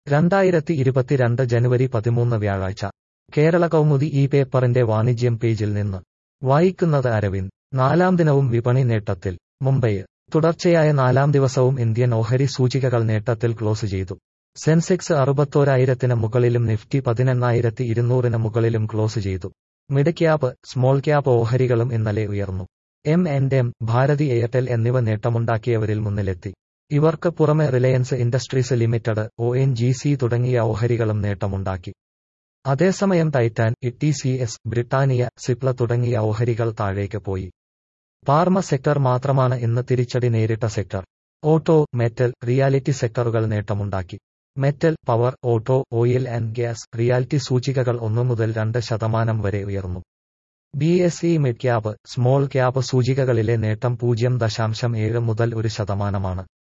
രണ്ടായിരത്തി ഇരുപത്തിരണ്ട് ജനുവരി പതിമൂന്ന് വ്യാഴാഴ്ച കേരള കൗമുദി ഈ പേപ്പറിന്റെ വാണിജ്യം പേജിൽ നിന്ന് വായിക്കുന്നത് അരവിന്ദ് നാലാം ദിനവും വിപണി നേട്ടത്തിൽ മുംബൈ തുടർച്ചയായ നാലാം ദിവസവും ഇന്ത്യൻ ഓഹരി സൂചികകൾ നേട്ടത്തിൽ ക്ലോസ് ചെയ്തു സെൻസെക്സ് അറുപത്തോരായിരത്തിന് മുകളിലും നിഫ്റ്റി പതിനെണ്ണായിരത്തി ഇരുന്നൂറിന് മുകളിലും ക്ലോസ് ചെയ്തു മിഡ് ക്യാപ് സ്മോൾ ക്യാപ് ഓഹരികളും ഇന്നലെ ഉയർന്നു M and M Bharti Airtel എന്നിവ നേട്ടമുണ്ടാക്കിയവരിൽ മുന്നിലെത്തി ഇവർക്ക് പുറമെ Reliance Industries Limited O N G C തുടങ്ങിയ ഓഹരികളും നേട്ടമുണ്ടാക്കി അതേസമയം Titan E C S Britannia Cipla തുടങ്ങിയ ഓഹരികൾ താഴേക്ക് പോയി ഫാർമ സെക്ടർ മാത്രമാണ് ഇന്ന് തിരിച്ചടി നേരിട്ട സെക്ടർ ഓട്ടോ മെറ്റൽ റിയാലിറ്റി സെക്ടറുകൾ നേട്ടമുണ്ടാക്കി metal power auto oil and gas realty സൂചികകൾ ഒന്നു മുതൽ രണ്ട് ശതമാനം വരെ ഉയർന്നു B S E mid cap small cap സൂചികകളിലെ നേട്ടം പൂജ്യം ദശാംശം ഏഴ് മുതൽ ഒരു ശതമാനമാണ്